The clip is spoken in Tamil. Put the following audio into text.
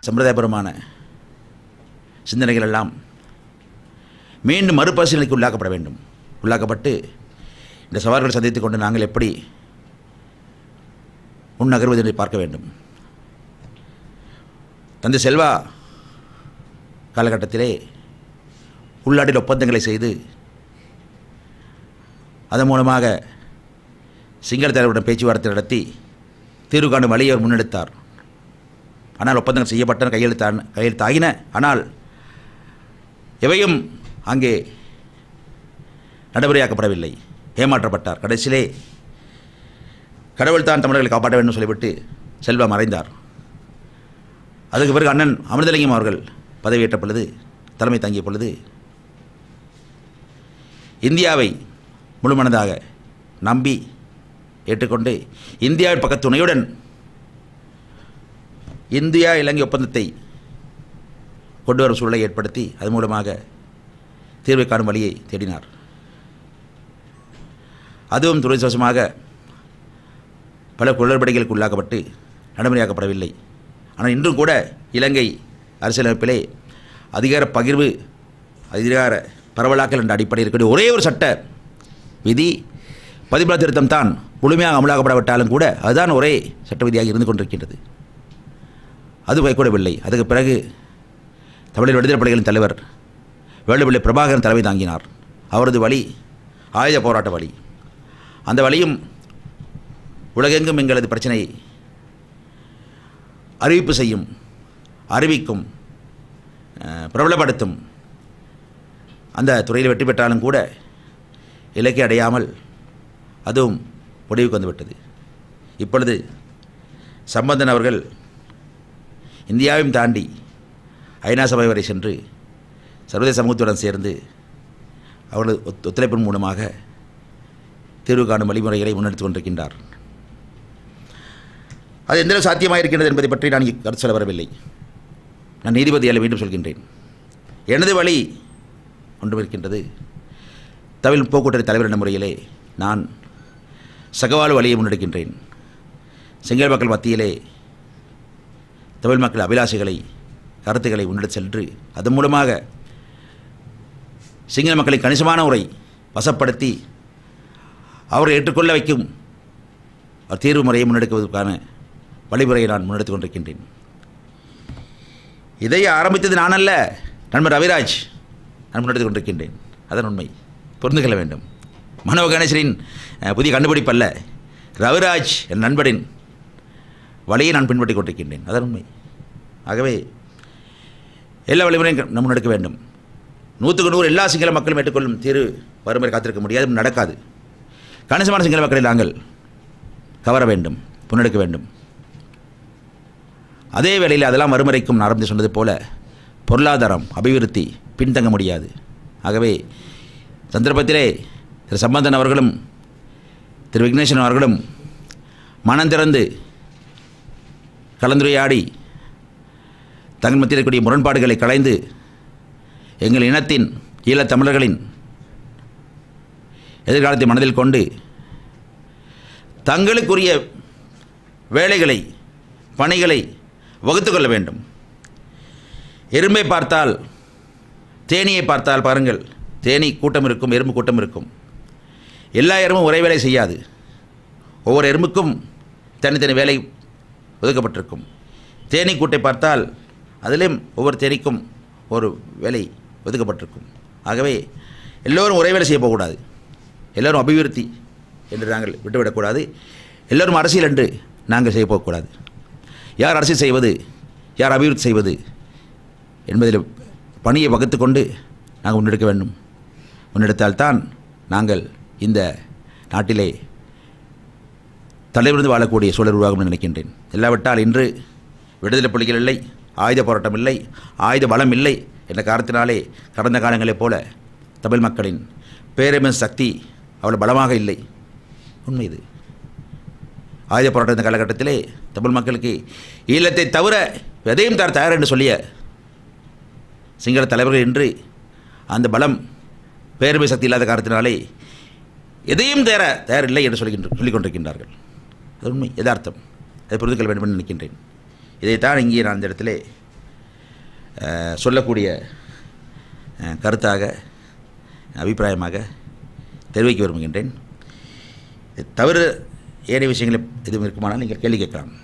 சம்பிரதாயபரமான சிந்தனைகள் எல்லாம் மீண்டும் மறுபரிசீலனைக்கு உள்ளாக்கப்பட வேண்டும் உள்ளாக்கப்பட்டு இந்த சவால்களை சந்தித்துக் கொண்டு நாங்கள் எப்படி முன்னகர்வது என்று பார்க்க வேண்டும் தந்தை செல்வா காலகட்டத்திலே உள்நாட்டில் ஒப்பந்தங்களை செய்து அதன் மூலமாக சிங்கள தலைவருடன் பேச்சுவார்த்தை நடத்தி தீர்வு காணும் வழியை அவர் முன்னெடுத்தார் ஆனால் ஒப்பந்தங்கள் செய்யப்பட்டன கையெழுத்தான கையெழுத்தாகின ஆனால் எவையும் அங்கே நடைமுறையாக்கப்படவில்லை ஏமாற்றப்பட்டார் கடைசியிலே கடவுள் தான் தமிழர்களை காப்பாற்ற வேண்டும் சொல்லிவிட்டு செல்வா மறைந்தார் அதுக்கு பிறகு அண்ணன் அமிர்தலிங்கம் அவர்கள் பதவியேற்ற பொழுது தலைமை தாங்கிய பொழுது இந்தியாவை முழுமனதாக நம்பி ஏற்றுக்கொண்டு இந்தியாவின் பக்க துணையுடன் இந்தியா இலங்கை ஒப்பந்தத்தை கொண்டு வரும் சூழலை ஏற்படுத்தி அது மூலமாக தீர்வை காணும் வழியை தேடினார் அதுவும் துரதிருஷ்டவசமாக பல குளறுபடிகளுக்கு உள்ளாக்கப்பட்டு நடைமுறையாக்கப்படவில்லை ஆனால் இன்றும் கூட இலங்கை அரசியலமைப்பிலே அதிகார பகிர்வு அதிகார பரவலாக்கல் என்ற அடிப்படையில் இருக்கக்கூடிய ஒரே ஒரு சட்ட விதி பதிமூணாம் திருத்தம் தான் முழுமையாக அமலாக்கப்படாவிட்டாலும் கூட அதுதான் ஒரே சட்ட விதியாக இருந்து கொண்டிருக்கின்றது அது பயக்கூடவில்லை அதுக்கு பிறகு தமிழர் விடுதலை படைகளின் தலைவர் வேலுப்பிள்ளை பிரபாகரன் தலைமை தாங்கினார் அவரது வழி ஆயுத போராட்ட வழி அந்த வழியும் உலகெங்கும் எங்களது பிரச்சனையை அறிவிப்பு செய்யும் அறிவிக்கும் அஹ், பிரபலப்படுத்தும் அந்த துறையில் வெற்றி பெற்றாலும் கூட இலக்கை அடையாமல் அதுவும் முடிவுக்கு வந்துவிட்டது இப்பொழுது சம்பந்தன் அவர்கள் இந்தியாவையும் தாண்டி ஐநா சபை வரை சென்று சர்வதேச சமூகத்துடன் சேர்ந்து அவர்களது ஒத்- ஒத்துழைப்பின் மூலமாக தீர்வு காணும் வழிமுறைகளை முன்னெடுத்துக் கொண்டிருக்கின்றார் அது எந்தளவு சாத்தியமாக இருக்கின்றது என்பதை பற்றி நான் இங்கு கருத்து சொல்ல வரவில்லை நான் நீதிபதியால் மீண்டும் சொல்கின்றேன் எனது வழி ஒன்றும் இருக்கின்றது தமிழ் போக்குவரத்து தலைவர் என்ற முறையிலே நான் சகவாழ்வு வழியை முன்னெடுக்கின்றேன் சிங்கள மக்கள் மத்தியிலே தமிழ் மக்கள் அபிலாஷைகளை கருத்துக்களை முன்னெடுத்து சென்று அதன் மூலமாக சிங்கள மக்களை கணிசமான உரை வசப்படுத்தி அவரை ஏற்றுக்கொள்ள வைக்கும் ஒரு தீர்வு முறையை முன்னெடுக்குவதற்கான வழிமுறையை நான் முன்னெடுத்துக் கொண்டிருக்கின்றேன் இதை ஆரம்பித்தது நான் அல்ல நண்பர் ரவிராஜ் நான் முன்னெடுத்துக் கொண்டிருக்கின்றேன் அதன் உண்மை புரிந்து கொள்ள வேண்டும் மனோ கணேசனின் அஹ், புதிய கண்டுபிடிப்பு அல்ல ரவிராஜ் என் நண்பரின் வழியை நான் பின்பற்றிக் கொண்டிருக்கின்றேன் அதன் உண்மை ஆகவே எல்லா வழிமுறையும் நம்ம முன்னெடுக்க வேண்டும் நூற்றுக்கு நூறு எல்லா சிங்கள மக்களும் ஏற்றுக்கொள்ளும் தீர்வு வறுமுறை காத்திருக்க முடியாது இது நடக்காது கணிசமான சிங்கள மக்களை நாங்கள் கவர வேண்டும் முன்னெடுக்க வேண்டும் அதே வேளையில் அதெல்லாம் வறுமுறைக்கும் நான் ஆரம்பித்து சொன்னது போல பொருளாதாரம் அபிவிருத்தி பின்தங்க முடியாது ஆகவே சந்தர்ப்பத்திலே திரு சம்பந்தன் அவர்களும் திரு விக்னேஸ்வரன் அவர்களும் மனம் திறந்து கலந்துரையாடி தங்கள் மத்தியில் இருக்கக்கூடிய முரண்பாடுகளை களைந்து எங்கள் இனத்தின் ஈழத் தமிழர்களின் எதிர்காலத்தை மனதில் கொண்டு தங்களுக்குரிய வேலைகளை பணிகளை வகுத்து கொள்ள வேண்டும் எறும்பை பார்த்தால் தேனியை பார்த்தால் பாருங்கள் தேனி கூட்டம் இருக்கும் எறும்பு கூட்டம் இருக்கும் எல்லா எறும்பும் ஒரே வேலை செய்யாது ஒவ்வொரு எறும்புக்கும் தனித்தனி வேலை ஒதுக்கப்பட்டிருக்கும் தேனீ கூட்டை பார்த்தால் அதிலும் ஒவ்வொரு தேனீக்கும் ஒரு வேலை ஒதுக்கப்பட்டிருக்கும் ஆகவே எல்லோரும் ஒரே வேலை செய்ய போகக்கூடாது எல்லோரும் அபிவிருத்தி என்று நாங்கள் விட்டுவிடக்கூடாது எல்லோரும் அரசியல் என்று நாங்கள் செய்ய போகக்கூடாது யார் அரசியல் செய்வது யார் அபிவிருத்தி செய்வது என்பதில் பணியை வகுத்து கொண்டு நாங்கள் முன்னெடுக்க வேண்டும் முன்னெடுத்தால்தான் நாங்கள் இந்த நாட்டிலே தலைவிருந்து வாழக்கூடிய சூழல் உருவாகும் என்று நினைக்கின்றேன் இல்லாவிட்டால் இன்று விடுதலை புலிகள் இல்லை ஆயுத போராட்டம் இல்லை ஆயுத பலம் இல்லை என்ற காரணத்தினாலே கடந்த காலங்களைப் போல தமிழ் மக்களின் பேரமின் சக்தி அவ்வளவு பலமாக இல்லை உண்மை இது ஆயுத போராட்ட இந்த காலகட்டத்திலே தமிழ் மக்களுக்கு ஈழத்தை தவிர எதையும் தர தயார் என்று சொல்லிய சிங்கள தலைவர்கள் இன்று அந்த பலம் பேரமை சக்தி இல்லாத காரணத்தினாலே எதையும் தேர தயாரில்லை என்று சொல்கின்ற சொல்லிக் கொண்டிருக்கின்றார்கள் அது உண்மை யதார்த்தம் அதை புரிந்து கொள்ள வேண்டும் என்று நினைக்கின்றேன் இதைத்தான் இங்கே நான் இந்த இடத்திலே அஹ், சொல்லக்கூடிய அஹ், கருத்தாக அபிப்பிராயமாக தெரிவிக்க விரும்புகின்றேன் இது தவிர ஏனைய விஷயங்கள் எதுவும் இருக்குமானால் நீங்கள் கேள்வி கேட்கலாம்